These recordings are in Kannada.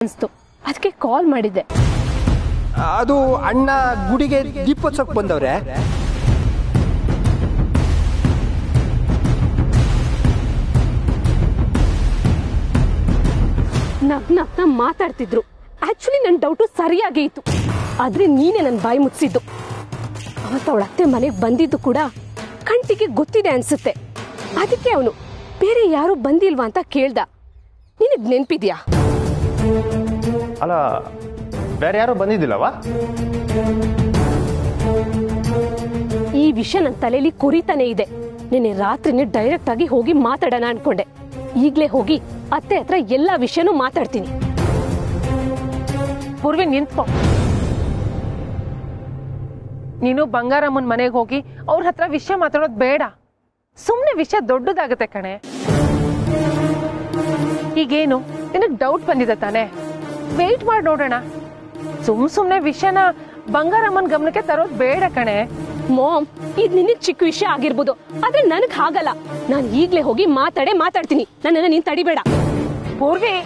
ಅನಿಸ್ತು ಅದಕ್ಕೆ ಕಾಲ್ ಮಾಡಿದ್ದೆ ಅದು ಅಣ್ಣ ಗುಡಿಗೆ ದೀಪೋತ್ಸವಕ್ಕೆ ಬಂದವ್ರೆ ನಗ್ ನಗ್ನ ಮಾತಾಡ್ತಿದ್ರು ಆಕ್ಚುಲಿ ನನ್ನ ಡೌಟು ಸರಿಯಾಗೇ ಇತ್ತು ಆದ್ರೆ ನೀನೇ ನನ್ನ ಬಾಯಿ ಮುಚ್ಚಿದ್ದು ಅವತ್ತು ಅವಳ ಅತ್ತೆ ಮನೆಗೆ ಬಂದಿದ್ದು ಕೂಡ ಕಂಟಿಗೆ ಗೊತ್ತಿದೆ ಅನ್ಸುತ್ತೆ ಅದಕ್ಕೆ ಅವನು ಬೇರೆ ಯಾರು ಬಂದಿಲ್ವಾ ಅಂತ ಕೇಳ್ದ ನಿನಗ್ ನೆನ್ಪಿದ್ಯಾ ಅಲ್ಲ ಬೇರೆ ಯಾರು ಬಂದಿದ್ದಿಲ್ಲವಾ ಈ ವಿಷಯ ನನ್ನ ತಲೆಯಲ್ಲಿ ಕೊರಿತಾನೆ ಇದೆ ನಿನ್ನೆ ರಾತ್ರಿನೇ ಡೈರೆಕ್ಟ್ ಆಗಿ ಹೋಗಿ ಮಾತಾಡೋಣ ಅನ್ಕೊಂಡೆ ಈಗ್ಲೇ ಹೋಗಿ ಅತ್ತೆ ಹತ್ರ ಎಲ್ಲಾ ವಿಷಯನೂ ಮಾತಾಡ್ತೀನಿ ಪೂರ್ವಿ ನಿಂತ್ಕೊ ನೀನು ಬಂಗಾರಮ್ಮನ ಮನೆಗೆ ಹೋಗಿ ಅವ್ರ ಹತ್ರ ವಿಷಯ ಮಾತಾಡೋದು ಬೇಡ ಸುಮ್ಮನೆ ವಿಷಯ ದೊಡ್ಡದಾಗತ್ತೆ ಕಣೆ ಈಗೇನು ನಿನಗ್ ಡೌಟ್ ಬಂದಿದೆ ತಾನೆ ವೆಯ್ಟ್ ಮಾಡಿ ನೋಡೋಣ ಸುಮ್ ಸುಮ್ನೆ ವಿಷಯನ ಬಂಗಾರಮ್ಮನ ಗಮನಕ್ಕೆ ತರೋದು ಬೇಡ ಕಣೆ ಮಾಮ್ ಇದ್ ನಿನಗ್ ಚಿಕ್ಕ ವಿಷಯ ಆಗಿರ್ಬೋದು ಆದ್ರೆ ನನಗ್ ಹಾಗಲ್ಲ ನಾನು ಈಗ್ಲೇ ಹೋಗಿ ಮಾತಾಡೇ ಮಾತಾಡ್ತೀನಿ ನನ್ನನ್ನ ನೀನ್ ತಡಿಬೇಡ ಪೂರ್ವಿ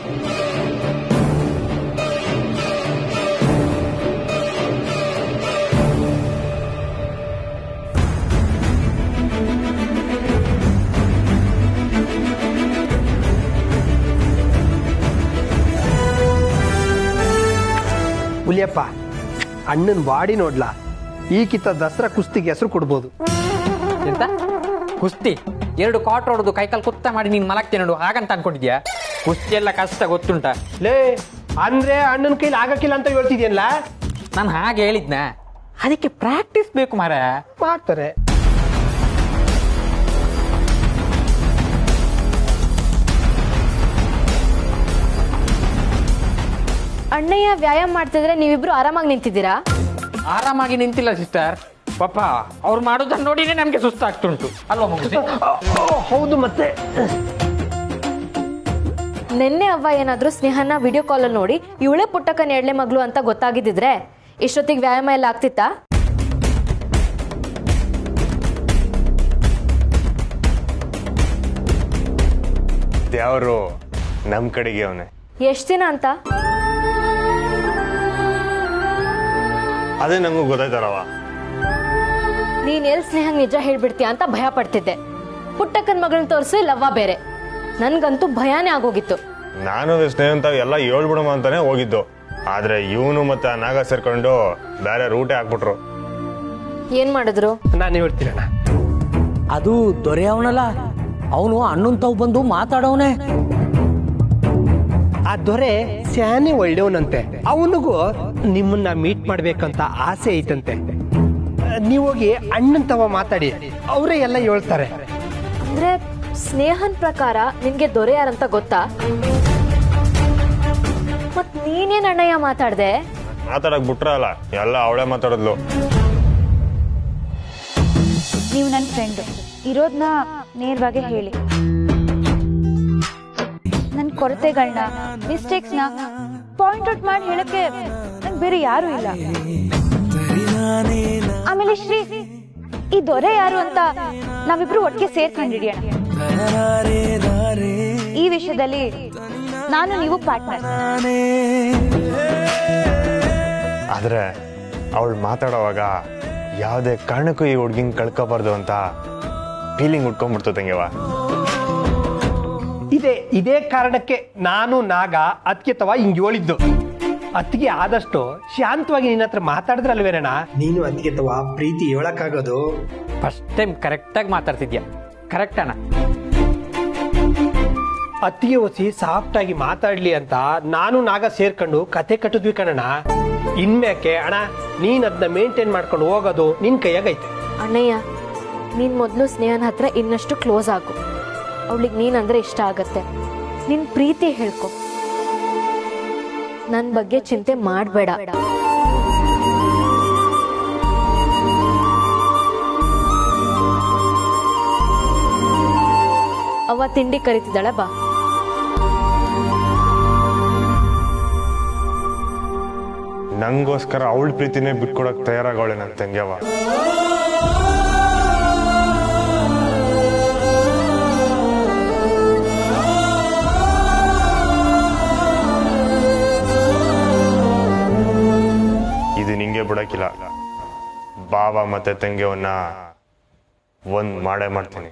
ಹುಲಿಯಪ್ಪ ಅಣ್ಣನ ಬಾಡಿ ನೋಡ್ಲಾ ಈ ಕಿತ್ತ ದಸರಾ ಕುಸ್ತಿಗೆ ಹೆಸರು ಕೊಡ್ಬೋದು ಎಂತ ಕುಸ್ತಿ ಎರಡು ಕಾಟ್ ಹೊಡೆದು ಕೈಕಾಲು ಕುತ್ತ ಮಾಡಿ ನೀನ್ ಮಲಗ್ತಿ ನೋಡು ಹಾಗಂತ ಅನ್ಕೊಂಡಿದ್ಯಾ ಕುಸ್ತಿ ಎಲ್ಲ ಕಷ್ಟ ಗೊತ್ತುಂಟ ಲೇ ಅಂದ್ರೆ ಅಣ್ಣನ ಕೈಲಿ ಆಗಕ್ಕಿಲ್ಲ ಅಂತ ಹೇಳ್ತಿದ್ಯಲ್ಲ ನಾನು ಹಾಗೆ ಹೇಳಿದ್ನ ಅದಕ್ಕೆ ಪ್ರಾಕ್ಟೀಸ್ ಬೇಕು ಮಾರ ಮಾಡ್ತಾರೆ ಅಣ್ಣಯ್ಯ ವ್ಯಾಯಾಮ ಮಾಡ್ತಿದ್ರೆ ನೀವಿಬ್ರು ಆರಾಮಾಗಿ ನಿಂತಿದ್ದೀರಾ ಆರಾಮಾಗಿ ನಿಂತಿಲ್ಲ ಸಿಸ್ಟರ್ ಪಾಪ ಅವ್ರು ಮಾಡೋದನ್ನ ನೋಡಿನೇ ನಮ್ಗೆ ಸುಸ್ತಾಗ್ತುಂಟು ಅಲ್ವಾ ಮುಗಿಸಿ ಹೌದು ಮತ್ತೆ ನಿನ್ನೆ ಅವ್ವ ಏನಾದ್ರೂ ಸ್ನೇಹನ ವಿಡಿಯೋ ಕಾಲಲ್ಲಿ ನೋಡಿ ಇವಳೇ ಪುಟ್ಟಕ್ಕನ ಎಡ್ಲೆ ಮಗಳು ಅಂತ ಗೊತ್ತಾಗಿದ್ದಿದ್ರೆ ಇಷ್ಟೊತ್ತಿಗೆ ವ್ಯಾಯಾಮ ಎಲ್ಲ ಆಗ್ತಿತ್ತಾ ದೇವರು ನಮ್ ಕಡೆಗೆ ಅವನೇ ಎಷ್ಟ್ ದಿನ ಅಂತ ಅದೇ ನಂಗೂ ಗೊತ್ತಾಯ್ತಾರವ ನೀನ್ ಎಲ್ ಸ್ನೇಹ ನಿಜ ಹೇಳ್ಬಿಡ್ತೀಯ ಅಂತ ಭಯ ಪಡ್ತಿದ್ದೆ ಪುಟ್ಟಕ್ಕನ ಮಗಳನ್ನ ತೋರಿಸಿ ಲವ್ವ ಬೇರೆ ನನ್ಗಂತೂ ಭಯಾನೇ ಆಗೋಗಿತ್ತು ನಾನು ಸ್ನೇಹ ಅಂತ ಎಲ್ಲ ಹೇಳ್ಬಿಡಮ ಅಂತಾನೆ ಹೋಗಿದ್ದು ಆದ್ರೆ ಇವನು ಮತ್ತೆ ಆ ನಾಗ ಸೇರ್ಕೊಂಡು ಬೇರೆ ರೂಟೇ ಹಾಕ್ಬಿಟ್ರು ಏನ್ ಮಾಡಿದ್ರು ನಾನು ಹೇಳ್ತೀರಣ್ಣ ಅದು ದೊರೆ ಅವನಲ್ಲ ಅವನು ಅಣ್ಣನ್ ತಾವು ಬಂದು ಮಾತಾಡವನೆ ಆ ದೊರೆ ಸ್ಯಾನೆ ಒಳ್ಳೆಯವನಂತೆ ಅವನಿಗೂ ನಿಮ್ಮನ್ನ ಮೀಟ್ ಮಾಡ್ಬೇಕಂತ ಆಸೆ ಐತಂತೆ ನೀವು ಹೋಗಿ ಅಣ್ಣನ್ ತವ ಮಾತಾಡಿ ಅವರೇ ಎಲ್ಲ ಹೇಳ್ತಾರೆ ಅಂದ್ರೆ ಸ್ನೇಹನ್ ಪ್ರಕಾರ ನಿನ್ಗೆ ದೊರೆ ಯಾರಂತ ಗೊತ್ತಾ ಮತ್ ನೀನೇನ್ ಅಣ್ಣಯ್ಯ ಮಾತಾಡ್ದೆ ಮಾತಾಡಕ್ ಬಿಟ್ರಲ್ಲ ಎಲ್ಲ ಅವಳೇ ಮಾತಾಡಿದ್ಲು ನೀವು ನನ್ನ ಫ್ರೆಂಡು ಇರೋದನ್ನ ನೇರವಾಗಿ ಹೇಳಿ ನನ್ನ ಕೊರತೆಗಳನ್ನ ಮಿಸ್ಟೇಕ್ಸ್ನ ಪಾಯಿಂಟ್ ಔಟ್ ಮಾಡಿ ಹೇಳಕ್ಕೆ ನಂಗೆ ಬೇರೆ ಯಾರೂ ಇಲ್ಲ ಆಮೇಲೆ ಶ್ರೀ ಈ ದೊರೆ ಯಾರು ಅಂತ ನಾವಿಬ್ರು ಒಟ್ಟಿಗೆ ಸೇರ್ಕೊಂಡು ಹಿಡಿಯೋಣ ಈ ವಿಷಯದಲ್ಲಿ ನಾನು ನೀವು ಪಾರ್ಟ್ನರ್ ಆದ್ರೆ ಅವಳು ಮಾತಾಡೋವಾಗ ಯಾವುದೇ ಕಾರಣಕ್ಕೂ ಈ ಹುಡ್ಗಿಂಗ್ ಕಳ್ಕೋಬಾರ್ದು ಅಂತ ಫೀಲಿಂಗ್ ಉಟ್ಕೊಂಡ್ಬಿಡ್ತು ತಂಗೆವ ಇದೇ ಇದೇ ಕಾರಣಕ್ಕೆ ನಾನು ನಾಗ ಅದಕ್ಕೆ ತವ ಹಿಂಗ್ ಹೇಳಿದ್ದು ಅತ್ತಿಗೆ ಆದಷ್ಟು ಶಾಂತವಾಗಿ ನಿನ್ನ ಹತ್ರ ಮಾತಾಡಿದ್ರಲ್ವೇನಣ್ಣ ನೀನು ಅದಕ್ಕೆ ತವ ಪ್ರೀತಿ ಹೇಳಕ್ಕಾಗೋದು ಫಸ್ಟ್ ಟೈಮ್ ಕರೆಕ್ಟಾಗಿ ಮಾತಾಡ್ತಿದ್ಯಾ ಕರೆಕ್ಟ್ ಅಣ್ಣ ಅತ್ತಿಗೆ ಒಸಿ ಸಾಫ್ಟ್ ಆಗಿ ಮಾತಾಡ್ಲಿ ಅಂತ ನಾನು ನಾಗ ಸೇರ್ಕೊಂಡು ಕತೆ ಕಟ್ಟಿದ್ವಿ ಕಣಣ್ಣ ಇನ್ಮ್ಯಾಕೆ ಅಣ್ಣ ನೀನ್ ಅದನ್ನ ಮೇಂಟೈನ್ ಮಾಡ್ಕೊಂಡು ಹೋಗೋದು ನಿನ್ ಕೈಯಾಗೈತೆ ಅಣ್ಣಯ್ಯ ನೀನ್ ಮೊದಲು ಸ್ನೇಹನ ಹತ್ರ ಇನ್ನಷ್ಟು ಕ್ಲೋಸ್ ಆಗು ಅವಳಿಗೆ ನೀನಂದ್ರೆ ಇಷ್ಟ ಆಗತ್ತೆ ನಿನ್ ಪ್ರೀತಿ ಹೇಳ್ಕೊ ನನ್ ಬಗ್ಗೆ ಚಿಂತೆ ಮಾಡಬೇಡ ಅವ್ವ ತಿಂಡಿ ಕರಿತಿದ್ದಾಳೆ ಬಾ ನಂಗೋಸ್ಕರ ಅವಳ ಪ್ರೀತಿನೇ ಬಿಟ್ಕೊಡಕ್ ತಯಾರಾಗವಳೆ ನನ್ನ ತಂಗ್ಯವ ಬಿಡಕ್ಕಿಲ್ಲ ಬಾವ ಮತ್ತೆ ತಂಗಿಯವನ್ನ ಒಂದ್ ಮಾಡೇ ಮಾಡ್ತೀನಿ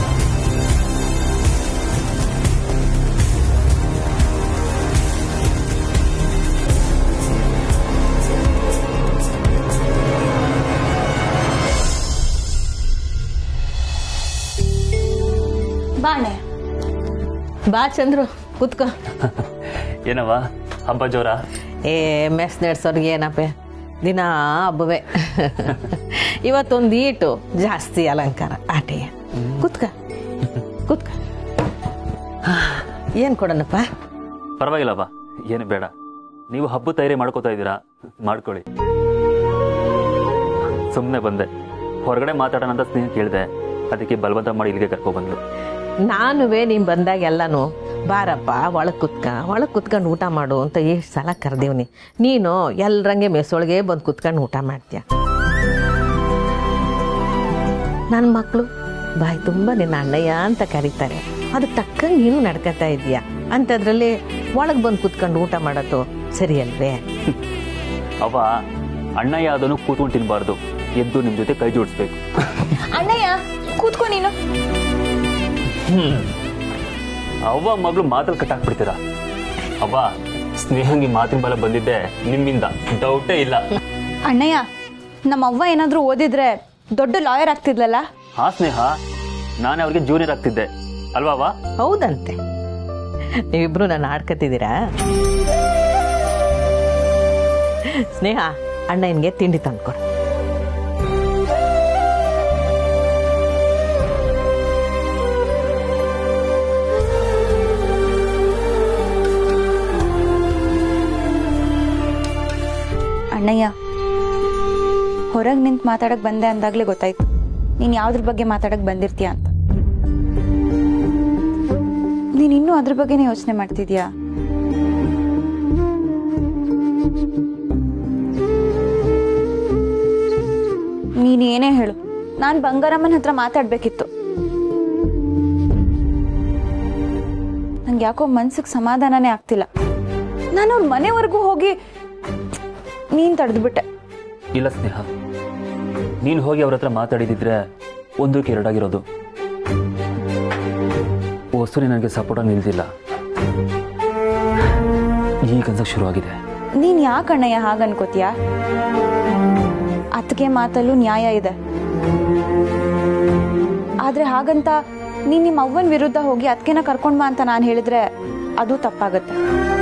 ಬಾಣೆ ಬಾ ಚಂದ್ರು ಕೂತ್ಕೋ ಏನವ ಹಬ್ಬ ಜೋರ ಏ ಮೆಸ್ ನಡ್ಸೋರ್ಗೆ ಏನಪ್ಪ ದಿನ ಹಬ್ಬವೇ ಇವತ್ತೊಂದು ಈಟು ಜಾಸ್ತಿ ಅಲಂಕಾರ ಆಟೆಯ ಕೂತ್ಕ ಕೂತ್ಕ ಏನು ಕೊಡೋಣಪ್ಪ ಪರವಾಗಿಲ್ಲವ ಏನು ಬೇಡ ನೀವು ಹಬ್ಬ ತಯಾರಿ ಮಾಡ್ಕೋತಾ ಇದ್ದೀರಾ ಮಾಡ್ಕೊಳ್ಳಿ ಸುಮ್ಮನೆ ಬಂದೆ ಹೊರಗಡೆ ಮಾತಾಡೋಣ ಅಂತ ಸ್ನೇಹ ಕೇಳಿದೆ ಅದಕ್ಕೆ ಬಲವಂತ ಮಾಡಿ ಇಲ್ಲಿಗೆ ಕರ್ಕೊಬಂದ್ಲು ನಾನುವೇ ನೀನು ಬಂದಾಗ ಎಲ್ಲನೂ ಬಾರಪ್ಪ ಒಳಗೆ ಕುತ್ಕ ಒಳಗೆ ಕುತ್ಕೊಂಡು ಊಟ ಮಾಡು ಅಂತ ಎಷ್ಟು ಸಲ ಕರೆದೀವ್ನಿ ನೀನು ಎಲ್ರಂಗೆ ಮೆಸೊಳಗೆ ಬಂದು ಕುತ್ಕೊಂಡು ಊಟ ಮಾಡ್ತೀಯ ನನ್ನ ಮಕ್ಕಳು ಬಾಯಿ ತುಂಬ ನಿನ್ನ ಅಣ್ಣಯ್ಯ ಅಂತ ಕರೀತಾರೆ ಅದಕ್ಕೆ ತಕ್ಕಂಗೆ ನೀನು ನಡ್ಕೊತಾ ಇದೀಯ ಅಂಥದ್ರಲ್ಲಿ ಒಳಗೆ ಬಂದು ಕುತ್ಕೊಂಡು ಊಟ ಮಾಡೋದು ಸರಿ ಅಲ್ವೇ ಅವ ಅಣ್ಣ ಯಾವ್ದನ್ನು ಕೂತ್ಕೊಂಡು ತಿನ್ಬಾರ್ದು ಎದ್ದು ನಿಮ್ ಜೊತೆ ಕೈ ಜೋಡಿಸ್ಬೇಕು ಅಣ್ಣಯ್ಯ ಕೂತ್ಕೊ ನೀನು ಅವ್ವ ಮಗಳು ಮಾತಲ್ಲಿ ಕಟ್ಟಾಕ್ಬಿಡ್ತೀರಾ ಅವ್ವ ಸ್ನೇಹಂಗಿ ಮಾತಿನ ಬಲ ಬಂದಿದ್ದೆ ನಿಮ್ಮಿಂದ ಡೌಟೇ ಇಲ್ಲ ಅಣ್ಣಯ್ಯ ನಮ್ಮ ಅವ್ವ ಏನಾದ್ರೂ ಓದಿದ್ರೆ ದೊಡ್ಡ ಲಾಯರ್ ಆಗ್ತಿದ್ಲಲ್ಲ ಹಾ ಸ್ನೇಹ ನಾನೇ ಅವ್ರಿಗೆ ಜೂನಿಯರ್ ಆಗ್ತಿದ್ದೆ ಅಲ್ವಾ ಅವ್ವ? ಹೌದಂತೆ ನೀವಿಬ್ರು ನಾನು ಆಡ್ಕತಿದ್ದೀರಾ ಸ್ನೇಹ ಅಣ್ಣ ನಿನ್ಗೆ ತಿಂಡಿ ತಂದ್ಕೊಡು ಅಣ್ಣಯ್ಯ ಹೊರಗೆ ನಿಂತು ಮಾತಾಡಕ್ ಬಂದೆ ಅಂದಾಗ್ಲೇ ಗೊತ್ತಾಯ್ತು ನೀನ್ ಯಾವ್ದ್ರ ಬಗ್ಗೆ ಮಾತಾಡಕ್ ಬಂದಿರ್ತೀಯ ಅಂತ ನೀನ್ ಇನ್ನೂ ಅದ್ರ ಬಗ್ಗೆನೇ ಯೋಚನೆ ಮಾಡ್ತಿದ್ಯಾ ನೀನ್ ಏನೇ ಹೇಳು ನಾನ್ ಬಂಗಾರಮ್ಮನ ಹತ್ರ ಮಾತಾಡ್ಬೇಕಿತ್ತು ನಂಗೆ ಯಾಕೋ ಮನ್ಸಿಗೆ ಸಮಾಧಾನನೇ ಆಗ್ತಿಲ್ಲ ನಾನು ಅವ್ರ ಮನೆವರೆಗೂ ಹೋಗಿ ನೀನ್ ತಡೆದ್ಬಿಟ್ಟೆ ಇಲ್ಲ ಸ್ನೇಹ ನೀನು ಹೋಗಿ ಅವ್ರ ಹತ್ರ ಮಾತಾಡಿದಿದ್ರೆ ಒಂದಕ್ಕೆ ಎರಡಾಗಿರೋದು ವಸ್ತುನಿ ನನಗೆ ಸಪೋರ್ಟ್ ನಿಲ್ದಿಲ್ಲ ಈಗ ಅನ್ಸಕ್ ಶುರುವಾಗಿದೆ ನೀನ್ ಯಾಕಣ್ಣಯ್ಯ ಹಾಗ ಅನ್ಕೋತೀಯ ಅತ್ತಿಗೆ ಮಾತಲ್ಲೂ ನ್ಯಾಯ ಇದೆ ಆದ್ರೆ ಹಾಗಂತ ನೀನ್ ನಿಮ್ಮ ಅವ್ವನ ವಿರುದ್ಧ ಹೋಗಿ ಅತ್ಕೆನ ಕರ್ಕೊಂಡ್ ಬಾ ಅಂತ ನಾನು ಹೇಳಿದ್ರೆ ಅದು ತಪ್ಪಾಗತ್ತೆ